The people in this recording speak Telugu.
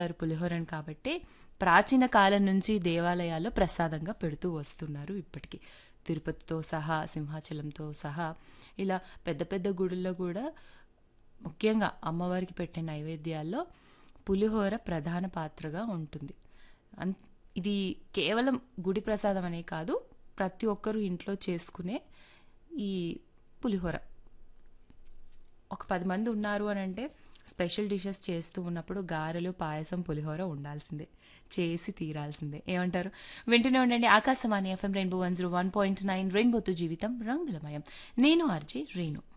చేస్తారు పులిహోరని కాబట్టి ప్రాచీన కాలం నుంచి దేవాలయాల్లో ప్రసాదంగా పెడుతూ వస్తున్నారు ఇప్పటికీ తిరుపతితో సహా సింహాచలంతో సహా ఇలా పెద్ద పెద్ద గుడుల్లో కూడా ముఖ్యంగా అమ్మవారికి పెట్టే నైవేద్యాల్లో పులిహోర ప్రధాన పాత్రగా ఉంటుంది అన్ ఇది కేవలం గుడి ప్రసాదం అనే కాదు ప్రతి ఒక్కరూ ఇంట్లో చేసుకునే ఈ పులిహోర ఒక పది మంది ఉన్నారు అని అంటే స్పెషల్ డిషెస్ చేస్తూ ఉన్నప్పుడు గారెలు పాయసం పులిహోర ఉండాల్సిందే చేసి తీరాల్సిందే ఏమంటారు వింటూనే ఉండండి Akashvani FM rainbow one zero one point nine రెయిన్బోతో జీవితం రంగులమయం నేను ఆర్జే రేణు